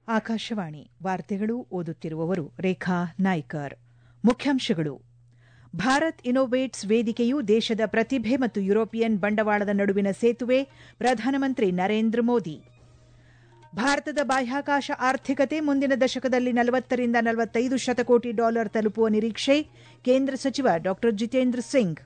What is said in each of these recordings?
ಆಕಾಶವಾಣಿ ವಾರ್ತೆಗಳು ಓದುತ್ತಿರುವವರು ರೇಖಾ ನಾಯ್ಕರ್ ಮುಖ್ಯಾಂಶಗಳು ಭಾರತ್ ಇನ್ನೋವೇಟ್ಸ್ ವೇದಿಕೆಯು ದೇಶದ ಪ್ರತಿಭೆ ಮತ್ತು ಯುರೋಪಿಯನ್ ಬಂಡವಾಳದ ನಡುವಿನ ಸೇತುವೆ ಪ್ರಧಾನಮಂತ್ರಿ ನರೇಂದ್ರ ಮೋದಿ ಭಾರತದ ಬಾಹ್ಯಾಕಾಶ ಆರ್ಥಿಕತೆ ಮುಂದಿನ ದಶಕದಲ್ಲಿ ನಲವತ್ತರಿಂದ ನಲವತ್ತೈದು ಶತಕೋಟಿ ಡಾಲರ್ ತಲುಪುವ ನಿರೀಕ್ಷೆ ಕೇಂದ್ರ ಸಚಿವ ಡಾ ಜಿತೇಂದ್ರ ಸಿಂಗ್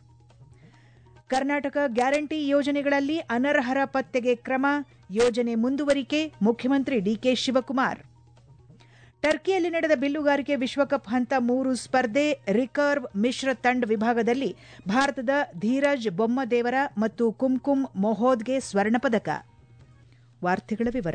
ಕರ್ನಾಟಕ ಗ್ಯಾರಂಟಿ ಯೋಜನೆಗಳಲ್ಲಿ ಅನರ್ಹರ ಪತ್ತೆಗೆ ಕ್ರಮ ಯೋಜನೆ ಮುಂದುವರಿಕೆ ಮುಖ್ಯಮಂತ್ರಿ ಡಿಕೆ ಶಿವಕುಮಾರ್ ಟರ್ಕಿಯಲ್ಲಿ ನಡೆದ ಬಿಲ್ಲುಗಾರಿಕೆ ವಿಶ್ವಕಪ್ ಹಂತ ಮೂರು ಸ್ಪರ್ಧೆ ರಿಕರ್ವ್ ಮಿಶ್ರ ತಂಡ ವಿಭಾಗದಲ್ಲಿ ಭಾರತದ ಧೀರಜ್ ಬೊಮ್ಮದೇವರ ಮತ್ತು ಕುಂಕುಮ್ ಮೊಹೋದ್ಗೆ ಸ್ವರ್ಣ ಪದಕ ವಾರ್ತೆಗಳ ವಿವರ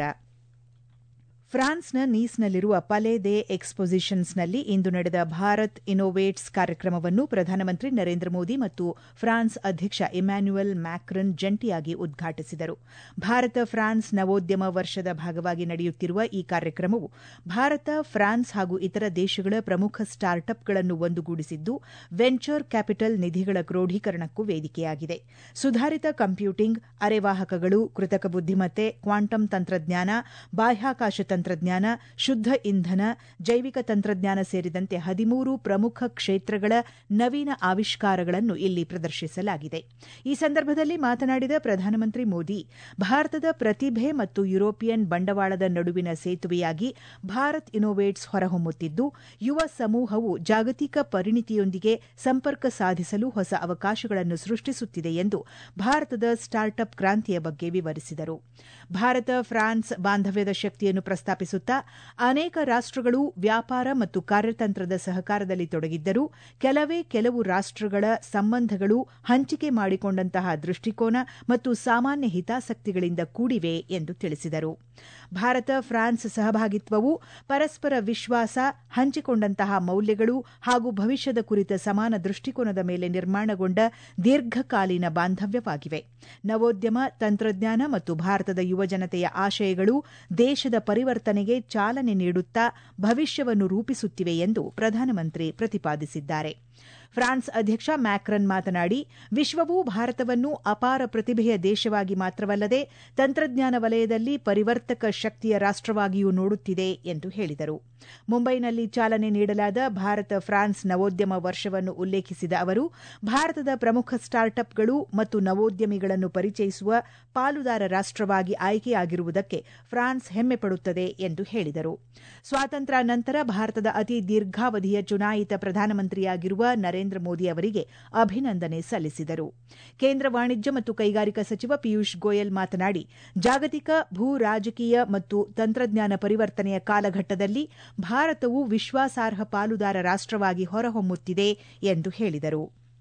ಫ್ರಾನ್ಸ್ನ ನೀಸ್ನಲ್ಲಿರುವ ಪಲೆ ದೆ ಎಕ್ಸ್ಪೊಸಿಷನ್ಸ್ನಲ್ಲಿ ಇಂದು ನಡೆದ ಭಾರತ್ ಇನ್ನೋವೇಟ್ಸ್ ಕಾರ್ಯಕ್ರಮವನ್ನು ಪ್ರಧಾನಮಂತ್ರಿ ನರೇಂದ್ರ ಮೋದಿ ಮತ್ತು ಫ್ರಾನ್ಸ್ ಅಧ್ಯಕ್ಷ ಇಮ್ಯಾನ್ಯುಯಲ್ ಮ್ಯಾಕ್ರನ್ ಜಂಟಿಯಾಗಿ ಉದ್ಘಾಟಿಸಿದರು ಭಾರತ ಫ್ರಾನ್ಸ್ ನವೋದ್ಯಮ ವರ್ಷದ ಭಾಗವಾಗಿ ನಡೆಯುತ್ತಿರುವ ಈ ಕಾರ್ಯಕ್ರಮವು ಭಾರತ ಫ್ರಾನ್ಸ್ ಹಾಗೂ ಇತರ ದೇಶಗಳ ಪ್ರಮುಖ ಸ್ಟಾರ್ಟ್ಅಪ್ಗಳನ್ನು ಒಂದುಗೂಡಿಸಿದ್ದು ವೆಂಚರ್ ಕ್ಯಾಪಿಟಲ್ ನಿಧಿಗಳ ಕ್ರೋಢೀಕರಣಕ್ಕೂ ವೇದಿಕೆಯಾಗಿದೆ ಸುಧಾರಿತ ಕಂಪ್ಯೂಟಿಂಗ್ ಅರೆವಾಹಕಗಳು ಕೃತಕ ಬುದ್ದಿಮತ್ತೆ ಕ್ವಾಂಟಮ್ ತಂತ್ರಜ್ಞಾನ ಬಾಹ್ಯಾಕಾಶ ತಂತ್ರಜ್ಞಾನ ಶುದ್ದ ಇಂಧನ ಜೈವಿಕ ತಂತ್ರಜ್ಞಾನ ಸೇರಿದಂತೆ ಹದಿಮೂರು ಪ್ರಮುಖ ಕ್ಷೇತ್ರಗಳ ನವೀನ ಆವಿಷ್ಕಾರಗಳನ್ನು ಇಲ್ಲಿ ಪ್ರದರ್ಶಿಸಲಾಗಿದೆ ಈ ಸಂದರ್ಭದಲ್ಲಿ ಮಾತನಾಡಿದ ಪ್ರಧಾನಮಂತ್ರಿ ಮೋದಿ ಭಾರತದ ಪ್ರತಿಭೆ ಮತ್ತು ಯುರೋಪಿಯನ್ ಬಂಡವಾಳದ ನಡುವಿನ ಸೇತುವೆಯಾಗಿ ಭಾರತ್ ಇನ್ನೋವೇಟ್ಸ್ ಹೊರಹೊಮ್ಮುತ್ತಿದ್ದು ಯುವ ಸಮೂಹವು ಜಾಗತಿಕ ಪರಿಣಿತಿಯೊಂದಿಗೆ ಸಂಪರ್ಕ ಸಾಧಿಸಲು ಹೊಸ ಅವಕಾಶಗಳನ್ನು ಸೃಷ್ಟಿಸುತ್ತಿದೆ ಎಂದು ಭಾರತದ ಸ್ಟಾರ್ಟ್ಅಪ್ ಕ್ರಾಂತಿಯ ಬಗ್ಗೆ ವಿವರಿಸಿದರು ಭಾರತ ಫ್ರಾನ್ಸ್ ಬಾಂಧವ್ಯದ ಶಕ್ತಿಯನ್ನು ಪ್ರಸ್ತಾಪಿಸುತ್ತಾ ಅನೇಕ ರಾಷ್ಟಗಳು ವ್ಯಾಪಾರ ಮತ್ತು ಕಾರ್ಯತಂತ್ರದ ಸಹಕಾರದಲ್ಲಿ ತೊಡಗಿದ್ದರೂ ಕೆಲವೇ ಕೆಲವು ರಾಷ್ಟಗಳ ಸಂಬಂಧಗಳು ಹಂಚಿಕೆ ಮಾಡಿಕೊಂಡಂತಹ ದೃಷ್ಟಿಕೋನ ಮತ್ತು ಸಾಮಾನ್ಯ ಹಿತಾಸಕ್ತಿಗಳಿಂದ ಕೂಡಿವೆ ಎಂದು ತಿಳಿಸಿದರು ಭಾರತ ಫ್ರಾನ್ಸ್ ಸಹಭಾಗಿತ್ವವು ಪರಸ್ಪರ ವಿಶ್ವಾಸ ಹಂಚಿಕೊಂಡಂತಹ ಮೌಲ್ಯಗಳು ಹಾಗೂ ಭವಿಷ್ಯದ ಕುರಿತ ಸಮಾನ ದೃಷ್ಟಿಕೋನದ ಮೇಲೆ ನಿರ್ಮಾಣಗೊಂಡ ದೀರ್ಘಕಾಲೀನ ಬಾಂಧವ್ಯವಾಗಿವೆ ನವೋದ್ಯಮ ತಂತ್ರಜ್ಞಾನ ಮತ್ತು ಭಾರತದ ಯುವಜನತೆಯ ಆಶಯಗಳು ದೇಶದ ಪರಿವರ್ತನೆಗೆ ಚಾಲನೆ ನೀಡುತ್ತಾ ಭವಿಷ್ಯವನ್ನು ರೂಪಿಸುತ್ತಿವೆ ಎಂದು ಪ್ರಧಾನಮಂತ್ರಿ ಪ್ರತಿಪಾದಿಸಿದ್ದಾರೆ ಫ್ರಾನ್ಸ್ ಅಧ್ಯಕ್ಷ ಮ್ಯಾಕ್ರನ್ ಮಾತನಾಡಿ ವಿಶ್ವವು ಭಾರತವನ್ನು ಅಪಾರ ಪ್ರತಿಭೆಯ ದೇಶವಾಗಿ ಮಾತ್ರವಲ್ಲದೆ ತಂತ್ರಜ್ಞಾನ ವಲಯದಲ್ಲಿ ಪರಿವರ್ತಕ ಶಕ್ತಿಯ ರಾಷ್ಟವಾಗಿಯೂ ನೋಡುತ್ತಿದೆ ಎಂದು ಹೇಳಿದರು ಮುಂಬೈನಲ್ಲಿ ಚಾಲನೆ ನೀಡಲಾದ ಭಾರತ ಫ್ರಾನ್ಸ್ ನವೋದ್ಯಮ ವರ್ಷವನ್ನು ಉಲ್ಲೇಖಿಸಿದ ಅವರು ಭಾರತದ ಪ್ರಮುಖ ಸ್ಟಾರ್ಟ್ಅಪ್ಗಳು ಮತ್ತು ನವೋದ್ಯಮಿಗಳನ್ನು ಪರಿಚಯಿಸುವ ಪಾಲುದಾರ ರಾಷ್ಟವಾಗಿ ಆಯ್ಕೆಯಾಗಿರುವುದಕ್ಕೆ ಫ್ರಾನ್ಸ್ ಹೆಮ್ಮೆ ಪಡುತ್ತದೆ ಎಂದು ಹೇಳಿದರು ಸ್ವಾತಂತ್ರ್ಯ ನಂತರ ಭಾರತದ ಅತಿ ದೀರ್ಘಾವಧಿಯ ಚುನಾಯಿತ ಪ್ರಧಾನಮಂತ್ರಿಯಾಗಿರುವ ನರೇಂದ್ರ ಮೋದಿ ಅವರಿಗೆ ಅಭಿನಂದನೆ ಸಲ್ಲಿಸಿದರು ಕೇಂದ್ರ ವಾಣಿಜ್ಯ ಮತ್ತು ಕೈಗಾರಿಕಾ ಸಚಿವ ಪಿಯೂಷ್ ಗೋಯಲ್ ಮಾತನಾಡಿ ಜಾಗತಿಕ ಭೂ ರಾಜಕೀಯ ಮತ್ತು ತಂತ್ರಜ್ಞಾನ ಪರಿವರ್ತನೆಯ ಕಾಲಘಟ್ಟದಲ್ಲಿ ಭಾರತವು ವಿಶ್ವಾಸಾರ್ಹ ಪಾಲುದಾರ ರಾಷ್ಟವಾಗಿ ಹೊರಹೊಮ್ಮುತ್ತಿದೆ ಎಂದು ಹೇಳಿದರು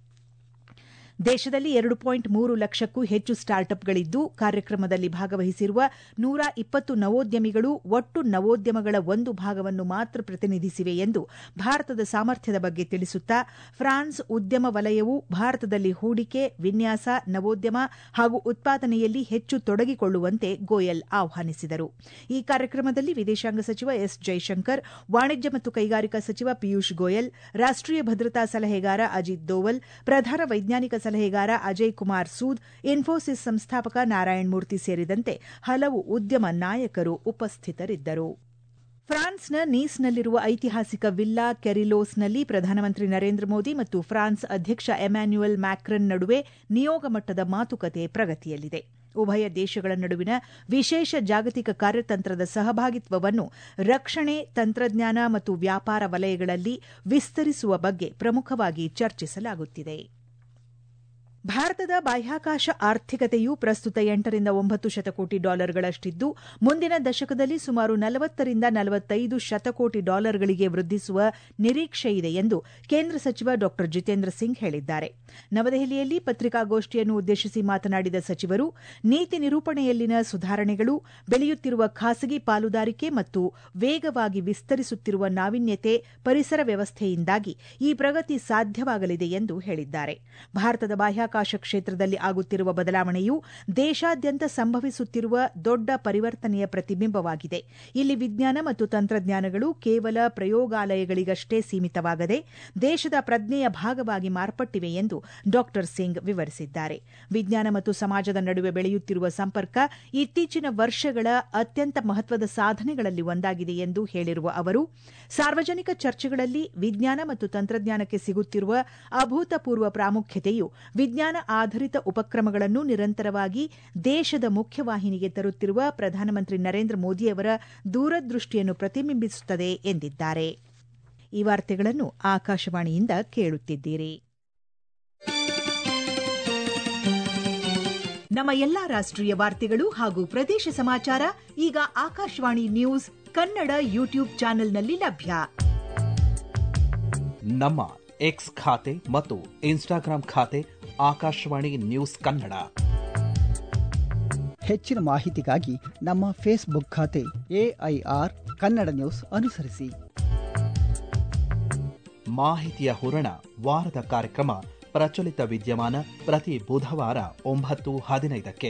ದೇಶದಲ್ಲಿ ಎರಡು ಪಾಯಿಂಟ್ ಮೂರು ಲಕ್ಷಕ್ಕೂ ಹೆಚ್ಚು ಸ್ಟಾರ್ಟ್ಅಪ್ಗಳಿದ್ದು ಕಾರ್ಯಕ್ರಮದಲ್ಲಿ ಭಾಗವಹಿಸಿರುವ ನೂರ ಇಪ್ಪತ್ತು ನವೋದ್ಯಮಿಗಳು ಒಟ್ಟು ನವೋದ್ಯಮಗಳ ಒಂದು ಭಾಗವನ್ನು ಮಾತ್ರ ಪ್ರತಿನಿಧಿಸಿವೆ ಎಂದು ಭಾರತದ ಸಾಮರ್ಥ್ಯದ ಬಗ್ಗೆ ತಿಳಿಸುತ್ತಾ ಫ್ರಾನ್ಸ್ ಉದ್ಯಮ ವಲಯವು ಭಾರತದಲ್ಲಿ ಹೂಡಿಕೆ ವಿನ್ಯಾಸ ನವೋದ್ಯಮ ಹಾಗೂ ಉತ್ಪಾದನೆಯಲ್ಲಿ ಹೆಚ್ಚು ತೊಡಗಿಕೊಳ್ಳುವಂತೆ ಗೋಯಲ್ ಆಹ್ವಾನಿಸಿದರು ಈ ಕಾರ್ಯಕ್ರಮದಲ್ಲಿ ವಿದೇಶಾಂಗ ಸಚಿವ ಎಸ್ ಜೈಶಂಕರ್ ವಾಣಿಜ್ಯ ಮತ್ತು ಕೈಗಾರಿಕಾ ಸಚಿವ ಪಿಯೂಷ್ ಗೋಯಲ್ ರಾಷ್ಟೀಯ ಭದ್ರತಾ ಸಲಹೆಗಾರ ಅಜಿತ್ ದೋವಲ್ ಪ್ರಧಾನ ವೈಜ್ಞಾನಿಕ ಸಲಹೆಗಾರ ಅಜಯ್ ಕುಮಾರ್ ಸೂದ್ ಇನ್ಫೋಸಿಸ್ ಸಂಸ್ಥಾಪಕ ನಾರಾಯಣ್ ಮೂರ್ತಿ ಸೇರಿದಂತೆ ಹಲವು ಉದ್ಯಮ ನಾಯಕರು ಉಪಸ್ಥಿತರಿದ್ದರು ಫ್ರಾನ್ಸ್ನ ನೀಸ್ನಲ್ಲಿರುವ ಐತಿಹಾಸಿಕ ವಿಲ್ಲಾ ಕೆರಿಲೋಸ್ನಲ್ಲಿ ಪ್ರಧಾನಮಂತ್ರಿ ನರೇಂದ್ರ ಮೋದಿ ಮತ್ತು ಫ್ರಾನ್ಸ್ ಅಧ್ಯಕ್ಷ ಎಮ್ಯಾನ್ಯುಯಲ್ ಮ್ಯಾಕ್ರನ್ ನಡುವೆ ನಿಯೋಗ ಮಟ್ಟದ ಮಾತುಕತೆ ಪ್ರಗತಿಯಲ್ಲಿದೆ ಉಭಯ ದೇಶಗಳ ನಡುವಿನ ವಿಶೇಷ ಜಾಗತಿಕ ಕಾರ್ಯತಂತ್ರದ ಸಹಭಾಗಿತ್ವವನ್ನು ರಕ್ಷಣೆ ತಂತ್ರಜ್ಞಾನ ಮತ್ತು ವ್ಯಾಪಾರ ವಲಯಗಳಲ್ಲಿ ವಿಸ್ತರಿಸುವ ಬಗ್ಗೆ ಪ್ರಮುಖವಾಗಿ ಚರ್ಚಿಸಲಾಗುತ್ತಿದೆ ಭಾರತದ ಬಾಹ್ಯಾಕಾಶ ಆರ್ಥಿಕತೆಯು ಪ್ರಸ್ತುತ ಎಂಟರಿಂದ ಒಂಬತ್ತು ಶತಕೋಟಿ ಡಾಲರ್ಗಳಷ್ಟಿದ್ದು ಮುಂದಿನ ದಶಕದಲ್ಲಿ ಸುಮಾರು ನಲವತ್ತರಿಂದ ನಲವತ್ತೈದು ಶತಕೋಟಿ ಡಾಲರ್ಗಳಿಗೆ ವೃದ್ಧಿಸುವ ನಿರೀಕ್ಷೆಯಿದೆ ಎಂದು ಕೇಂದ್ರ ಸಚಿವ ಡಾ ಜಿತೇಂದ್ರ ಸಿಂಗ್ ಹೇಳಿದ್ದಾರೆ ನವದೆಹಲಿಯಲ್ಲಿ ಪತ್ರಿಕಾಗೋಷ್ಠಿಯನ್ನು ಉದ್ದೇಶಿಸಿ ಮಾತನಾಡಿದ ಸಚಿವರು ನೀತಿ ನಿರೂಪಣೆಯಲ್ಲಿನ ಸುಧಾರಣೆಗಳು ಬೆಳೆಯುತ್ತಿರುವ ಖಾಸಗಿ ಪಾಲುದಾರಿಕೆ ಮತ್ತು ವೇಗವಾಗಿ ವಿಸ್ತರಿಸುತ್ತಿರುವ ನಾವೀನ್ಯತೆ ಪರಿಸರ ವ್ಯವಸ್ಥೆಯಿಂದಾಗಿ ಈ ಪ್ರಗತಿ ಸಾಧ್ಯವಾಗಲಿದೆ ಎಂದು ಹೇಳಿದ್ದಾರೆ ಭಾರತದ ಬಾಹ್ಯಾಕಾಶ ಬಾಹ್ಯಾಕಾಶ ಕ್ಷೇತ್ರದಲ್ಲಿ ಆಗುತ್ತಿರುವ ಬದಲಾವಣೆಯು ದೇಶಾದ್ಯಂತ ಸಂಭವಿಸುತ್ತಿರುವ ದೊಡ್ಡ ಪರಿವರ್ತನೆಯ ಪ್ರತಿಬಿಂಬವಾಗಿದೆ ಇಲ್ಲಿ ವಿಜ್ಞಾನ ಮತ್ತು ತಂತ್ರಜ್ಞಾನಗಳು ಕೇವಲ ಪ್ರಯೋಗಾಲಯಗಳಿಗಷ್ಟೇ ಸೀಮಿತವಾಗದೆ ದೇಶದ ಪ್ರಜ್ಞೆಯ ಭಾಗವಾಗಿ ಮಾರ್ಪಟ್ಟಿವೆ ಎಂದು ಡಾ ಸಿಂಗ್ ವಿವರಿಸಿದ್ದಾರೆ ವಿಜ್ಞಾನ ಮತ್ತು ಸಮಾಜದ ನಡುವೆ ಬೆಳೆಯುತ್ತಿರುವ ಸಂಪರ್ಕ ಇತ್ತೀಚಿನ ವರ್ಷಗಳ ಅತ್ಯಂತ ಮಹತ್ವದ ಸಾಧನೆಗಳಲ್ಲಿ ಒಂದಾಗಿದೆ ಎಂದು ಹೇಳಿರುವ ಅವರು ಸಾರ್ವಜನಿಕ ಚರ್ಚೆಗಳಲ್ಲಿ ವಿಜ್ಞಾನ ಮತ್ತು ತಂತ್ರಜ್ಞಾನಕ್ಕೆ ಸಿಗುತ್ತಿರುವ ಅಭೂತಪೂರ್ವ ಪ್ರಾಮುಖ್ಯತೆಯು ವಿಜ್ಞಾನ ಆಧರಿತ ಉಪಕ್ರಮಗಳನ್ನು ನಿರಂತರವಾಗಿ ದೇಶದ ಮುಖ್ಯವಾಹಿನಿಗೆ ತರುತ್ತಿರುವ ಪ್ರಧಾನಮಂತ್ರಿ ನರೇಂದ್ರ ಮೋದಿಯವರ ದೂರದೃಷ್ಟಿಯನ್ನು ಪ್ರತಿಬಿಂಬಿಸುತ್ತದೆ ಎಂದಿದ್ದಾರೆ ಈ ವಾರ್ತೆಗಳನ್ನು ಆಕಾಶವಾಣಿಯಿಂದ ಕೇಳುತ್ತಿದ್ದೀರಿ ನಮ್ಮ ಎಲ್ಲಾ ರಾಷ್ಟ್ರೀಯ ವಾರ್ತೆಗಳು ಹಾಗೂ ಪ್ರದೇಶ ಸಮಾಚಾರ ಈಗ ಆಕಾಶವಾಣಿ ನ್ಯೂಸ್ ಕನ್ನಡ ಯೂಟ್ಯೂಬ್ ಚಾನೆಲ್ನಲ್ಲಿ ಲಭ್ಯ ನಮ್ಮ ಎಕ್ಸ್ ಖಾತೆ ಮತ್ತು ಇನ್ಸ್ಟಾಗ್ರಾಂ ಖಾತೆ ಆಕಾಶವಾಣಿ ನ್ಯೂಸ್ ಕನ್ನಡ ಹೆಚ್ಚಿನ ಮಾಹಿತಿಗಾಗಿ ನಮ್ಮ ಫೇಸ್ಬುಕ್ ಖಾತೆ ಎಐಆರ್ ಕನ್ನಡ ನ್ಯೂಸ್ ಅನುಸರಿಸಿ ಮಾಹಿತಿಯ ಹೂರಣ ವಾರದ ಕಾರ್ಯಕ್ರಮ ಪ್ರಚಲಿತ ವಿದ್ಯಮಾನ ಪ್ರತಿ ಬುಧವಾರ ಒಂಬತ್ತು ಹದಿನೈದಕ್ಕೆ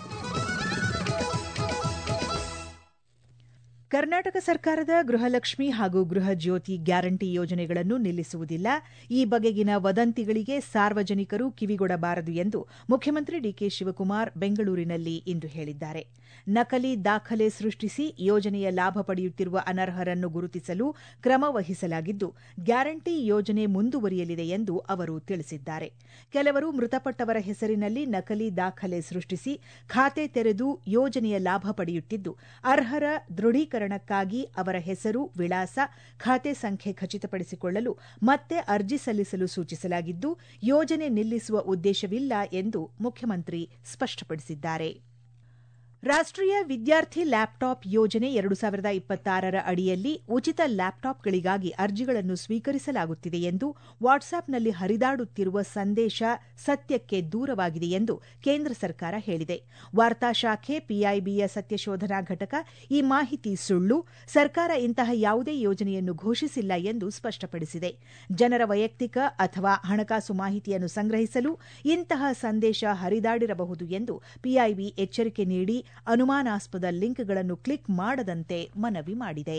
ಕರ್ನಾಟಕ ಸರ್ಕಾರದ ಗೃಹಲಕ್ಷ್ಮಿ ಹಾಗೂ ಗೃಹ ಜ್ಯೋತಿ ಗ್ಯಾರಂಟಿ ಯೋಜನೆಗಳನ್ನು ನಿಲ್ಲಿಸುವುದಿಲ್ಲ ಈ ಬಗೆಗಿನ ವದಂತಿಗಳಿಗೆ ಸಾರ್ವಜನಿಕರು ಕಿವಿಗೊಡಬಾರದು ಎಂದು ಮುಖ್ಯಮಂತ್ರಿ ಡಿಕೆ ಶಿವಕುಮಾರ್ ಬೆಂಗಳೂರಿನಲ್ಲಿ ಇಂದು ಹೇಳಿದ್ದಾರೆ ನಕಲಿ ದಾಖಲೆ ಸೃಷ್ಟಿಸಿ ಯೋಜನೆಯ ಲಾಭ ಪಡೆಯುತ್ತಿರುವ ಅನರ್ಹರನ್ನು ಗುರುತಿಸಲು ಕ್ರಮ ವಹಿಸಲಾಗಿದ್ದು ಗ್ಯಾರಂಟಿ ಯೋಜನೆ ಮುಂದುವರಿಯಲಿದೆ ಎಂದು ಅವರು ತಿಳಿಸಿದ್ದಾರೆ ಕೆಲವರು ಮೃತಪಟ್ಟವರ ಹೆಸರಿನಲ್ಲಿ ನಕಲಿ ದಾಖಲೆ ಸೃಷ್ಟಿಸಿ ಖಾತೆ ತೆರೆದು ಯೋಜನೆಯ ಲಾಭ ಪಡೆಯುತ್ತಿದ್ದು ಅರ್ಹರ ದೃಢೀಕರಣಕ್ಕಾಗಿ ಅವರ ಹೆಸರು ವಿಳಾಸ ಖಾತೆ ಸಂಖ್ಯೆ ಖಚಿತಪಡಿಸಿಕೊಳ್ಳಲು ಮತ್ತೆ ಅರ್ಜಿ ಸಲ್ಲಿಸಲು ಸೂಚಿಸಲಾಗಿದ್ದು ಯೋಜನೆ ನಿಲ್ಲಿಸುವ ಉದ್ದೇಶವಿಲ್ಲ ಎಂದು ಮುಖ್ಯಮಂತ್ರಿ ಸ್ಪಷ್ಟಪಡಿಸಿದ್ದಾರೆ ರಾಷ್ಟ್ರೀಯ ವಿದ್ಯಾರ್ಥಿ ಲ್ಯಾಪ್ಟಾಪ್ ಯೋಜನೆ ಎರಡು ಸಾವಿರದ ಇಪ್ಪತ್ತಾರರ ಅಡಿಯಲ್ಲಿ ಉಚಿತ ಲ್ಯಾಪ್ಟಾಪ್ಗಳಿಗಾಗಿ ಅರ್ಜಿಗಳನ್ನು ಸ್ವೀಕರಿಸಲಾಗುತ್ತಿದೆ ಎಂದು ವಾಟ್ಸ್ಆಪ್ನಲ್ಲಿ ಹರಿದಾಡುತ್ತಿರುವ ಸಂದೇಶ ಸತ್ಯಕ್ಕೆ ದೂರವಾಗಿದೆ ಎಂದು ಕೇಂದ್ರ ಸರ್ಕಾರ ಹೇಳಿದೆ ವಾರ್ತಾ ಶಾಖೆ ಪಿಐಬಿಯ ಸತ್ಯಶೋಧನಾ ಘಟಕ ಈ ಮಾಹಿತಿ ಸುಳ್ಳು ಸರ್ಕಾರ ಇಂತಹ ಯಾವುದೇ ಯೋಜನೆಯನ್ನು ಘೋಷಿಸಿಲ್ಲ ಎಂದು ಸ್ಪಷ್ಟಪಡಿಸಿದೆ ಜನರ ವೈಯಕ್ತಿಕ ಅಥವಾ ಹಣಕಾಸು ಮಾಹಿತಿಯನ್ನು ಸಂಗ್ರಹಿಸಲು ಇಂತಹ ಸಂದೇಶ ಹರಿದಾಡಿರಬಹುದು ಎಂದು ಪಿಐಬಿ ಎಚ್ಚರಿಕೆ ನೀಡಿ ಅನುಮಾನಾಸ್ಪದ ಲಿಂಕ್ಗಳನ್ನು ಕ್ಲಿಕ್ ಮಾಡದಂತೆ ಮನವಿ ಮಾಡಿದೆ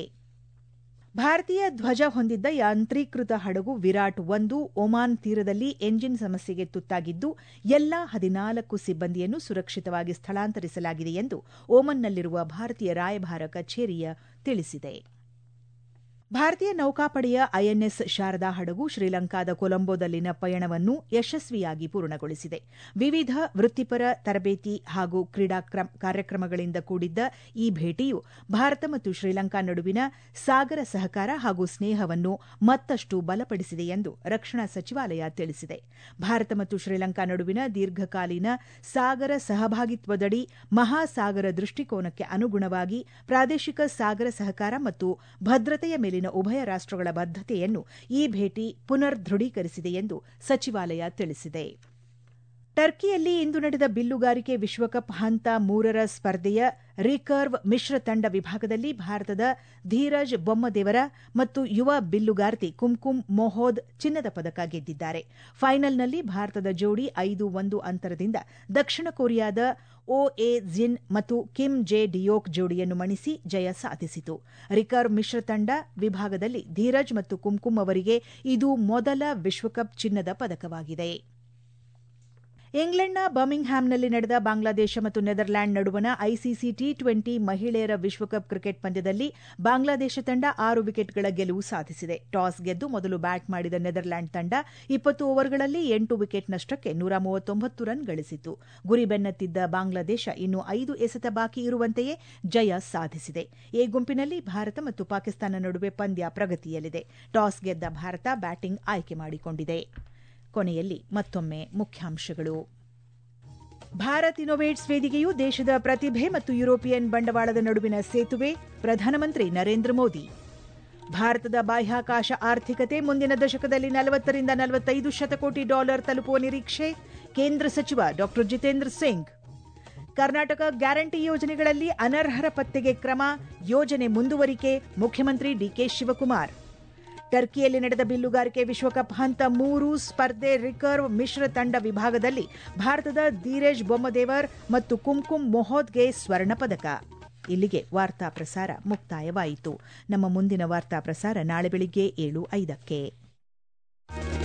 ಭಾರತೀಯ ಧ್ವಜ ಹೊಂದಿದ್ದ ಯಾಂತ್ರೀಕೃತ ಹಡಗು ವಿರಾಟ್ ಒಂದು ಒಮಾನ್ ತೀರದಲ್ಲಿ ಎಂಜಿನ್ ಸಮಸ್ಯೆಗೆ ತುತ್ತಾಗಿದ್ದು ಎಲ್ಲಾ ಹದಿನಾಲ್ಕು ಸಿಬ್ಬಂದಿಯನ್ನು ಸುರಕ್ಷಿತವಾಗಿ ಸ್ಥಳಾಂತರಿಸಲಾಗಿದೆ ಎಂದು ಓಮನ್ನಲ್ಲಿರುವ ಭಾರತೀಯ ರಾಯಭಾರ ಕಚೇರಿಯ ತಿಳಿಸಿದೆ ಭಾರತೀಯ ನೌಕಾಪಡೆಯ ಐಎನ್ಎಸ್ ಶಾರದಾ ಹಡಗು ಶ್ರೀಲಂಕಾದ ಕೊಲಂಬೋದಲ್ಲಿನ ಪಯಣವನ್ನು ಯಶಸ್ವಿಯಾಗಿ ಪೂರ್ಣಗೊಳಿಸಿದೆ ವಿವಿಧ ವೃತ್ತಿಪರ ತರಬೇತಿ ಹಾಗೂ ಕ್ರೀಡಾ ಕಾರ್ಯಕ್ರಮಗಳಿಂದ ಕೂಡಿದ್ದ ಈ ಭೇಟಿಯು ಭಾರತ ಮತ್ತು ಶ್ರೀಲಂಕಾ ನಡುವಿನ ಸಾಗರ ಸಹಕಾರ ಹಾಗೂ ಸ್ನೇಹವನ್ನು ಮತ್ತಷ್ಟು ಬಲಪಡಿಸಿದೆ ಎಂದು ರಕ್ಷಣಾ ಸಚಿವಾಲಯ ತಿಳಿಸಿದೆ ಭಾರತ ಮತ್ತು ಶ್ರೀಲಂಕಾ ನಡುವಿನ ದೀರ್ಘಕಾಲೀನ ಸಾಗರ ಸಹಭಾಗಿತ್ವದಡಿ ಮಹಾಸಾಗರ ದೃಷ್ಟಿಕೋನಕ್ಕೆ ಅನುಗುಣವಾಗಿ ಪ್ರಾದೇಶಿಕ ಸಾಗರ ಸಹಕಾರ ಮತ್ತು ಭದ್ರತೆಯ ಮೇಲಿನ ಉಭಯ ರಾಷ್ಟಗಳ ಬದ್ಧತೆಯನ್ನು ಈ ಭೇಟಿ ಪುನರ್ ದೃಢೀಕರಿಸಿದೆ ಎಂದು ಸಚಿವಾಲಯ ತಿಳಿಸಿದೆ ಟರ್ಕಿಯಲ್ಲಿ ಇಂದು ನಡೆದ ಬಿಲ್ಲುಗಾರಿಕೆ ವಿಶ್ವಕಪ್ ಹಂತ ಮೂರರ ಸ್ಪರ್ಧೆಯ ರಿಕರ್ವ್ ಮಿಶ್ರ ತಂಡ ವಿಭಾಗದಲ್ಲಿ ಭಾರತದ ಧೀರಜ್ ಬೊಮ್ಮದೇವರ ಮತ್ತು ಯುವ ಬಿಲ್ಲುಗಾರ್ತಿ ಕುಂಕುಮ್ ಮೊಹೋದ್ ಚಿನ್ನದ ಪದಕ ಗೆದ್ದಿದ್ದಾರೆ ಫೈನಲ್ನಲ್ಲಿ ಭಾರತದ ಜೋಡಿ ಐದು ಒಂದು ಅಂತರದಿಂದ ದಕ್ಷಿಣ ಕೊರಿಯಾದ ಒ ಎ ಜಿನ್ ಮತ್ತು ಕಿಮ್ ಜೆ ಡಿಯೋಕ್ ಜೋಡಿಯನ್ನು ಮಣಿಸಿ ಜಯ ಸಾಧಿಸಿತು ರಿಕರ್ವ್ ಮಿಶ್ರ ತಂಡ ವಿಭಾಗದಲ್ಲಿ ಧೀರಜ್ ಮತ್ತು ಕುಂಕುಮ್ ಅವರಿಗೆ ಇದು ಮೊದಲ ವಿಶ್ವಕಪ್ ಚಿನ್ನದ ಪದಕವಾಗಿದೆ ಇಂಗ್ಲೆಂಡ್ನ ಬರ್ಮಿಂಗ್ಹ್ಯಾಮ್ನಲ್ಲಿ ನಡೆದ ಬಾಂಗ್ಲಾದೇಶ ಮತ್ತು ನೆದರ್ಲ್ಯಾಂಡ್ ನಡುವಣ ಐಸಿಸಿ ಟಿ ಟ್ವೆಂಟಿ ಮಹಿಳೆಯರ ವಿಶ್ವಕಪ್ ಕ್ರಿಕೆಟ್ ಪಂದ್ಯದಲ್ಲಿ ಬಾಂಗ್ಲಾದೇಶ ತಂಡ ಆರು ವಿಕೆಟ್ಗಳ ಗೆಲುವು ಸಾಧಿಸಿದೆ ಟಾಸ್ ಗೆದ್ದು ಮೊದಲು ಬ್ಯಾಟ್ ಮಾಡಿದ ನೆದರ್ಲ್ಯಾಂಡ್ ತಂಡ ಇಪ್ಪತ್ತು ಓವರ್ಗಳಲ್ಲಿ ಎಂಟು ವಿಕೆಟ್ ನಷ್ಟಕ್ಕೆ ನೂರ ಮೂವತ್ತೊಂಬತ್ತು ರನ್ ಗಳಿಸಿತು ಗುರಿ ಬೆನ್ನತ್ತಿದ್ದ ಬಾಂಗ್ಲಾದೇಶ ಇನ್ನು ಐದು ಎಸೆತ ಬಾಕಿ ಇರುವಂತೆಯೇ ಜಯ ಸಾಧಿಸಿದೆ ಎ ಗುಂಪಿನಲ್ಲಿ ಭಾರತ ಮತ್ತು ಪಾಕಿಸ್ತಾನ ನಡುವೆ ಪಂದ್ಯ ಪ್ರಗತಿಯಲ್ಲಿದೆ ಟಾಸ್ ಗೆದ್ದ ಭಾರತ ಬ್ಯಾಟಿಂಗ್ ಆಯ್ಕೆ ಮಾಡಿಕೊಂಡಿದೆ ಕೊನೆಯಲ್ಲಿ ಮತ್ತೊಮ್ಮೆ ಮುಖ್ಯಾಂಶಗಳು ಭಾರತ್ ಇನೋವೇಟ್ಸ್ ವೇದಿಕೆಯು ದೇಶದ ಪ್ರತಿಭೆ ಮತ್ತು ಯುರೋಪಿಯನ್ ಬಂಡವಾಳದ ನಡುವಿನ ಸೇತುವೆ ಪ್ರಧಾನಮಂತ್ರಿ ನರೇಂದ್ರ ಮೋದಿ ಭಾರತದ ಬಾಹ್ಯಾಕಾಶ ಆರ್ಥಿಕತೆ ಮುಂದಿನ ದಶಕದಲ್ಲಿ ನಲವತ್ತರಿಂದ ನಲವತ್ತೈದು ಶತಕೋಟಿ ಡಾಲರ್ ತಲುಪುವ ನಿರೀಕ್ಷೆ ಕೇಂದ್ರ ಸಚಿವ ಡಾ ಜಿತೇಂದ್ರ ಸಿಂಗ್ ಕರ್ನಾಟಕ ಗ್ಯಾರಂಟಿ ಯೋಜನೆಗಳಲ್ಲಿ ಅನರ್ಹರ ಪತ್ತೆಗೆ ಕ್ರಮ ಯೋಜನೆ ಮುಂದುವರಿಕೆ ಮುಖ್ಯಮಂತ್ರಿ ಡಿಕೆ ಶಿವಕುಮಾರ್ ಟರ್ಕಿಯಲ್ಲಿ ನಡೆದ ಬಿಲ್ಲುಗಾರಿಕೆ ವಿಶ್ವಕಪ್ ಹಂತ ಮೂರು ಸ್ಪರ್ಧೆ ರಿಕರ್ವ್ ಮಿಶ್ರ ತಂಡ ವಿಭಾಗದಲ್ಲಿ ಭಾರತದ ಧೀರೇಶ್ ಬೊಮ್ಮದೇವರ್ ಮತ್ತು ಕುಂಕುಮ್ ಮೊಹೋದ್ಗೆ ಸ್ವರ್ಣ ಪದಕ ಇಲ್ಲಿಗೆ ವಾರ್ತಾ ಪ್ರಸಾರ ಮುಕ್ತಾಯವಾಯಿತು ನಮ್ಮ ಮುಂದಿನ ವಾರ್ತಾ ಪ್ರಸಾರ ನಾಳೆ ಬೆಳಿಗ್ಗೆ ಏಳು ಐದಕ್ಕೆ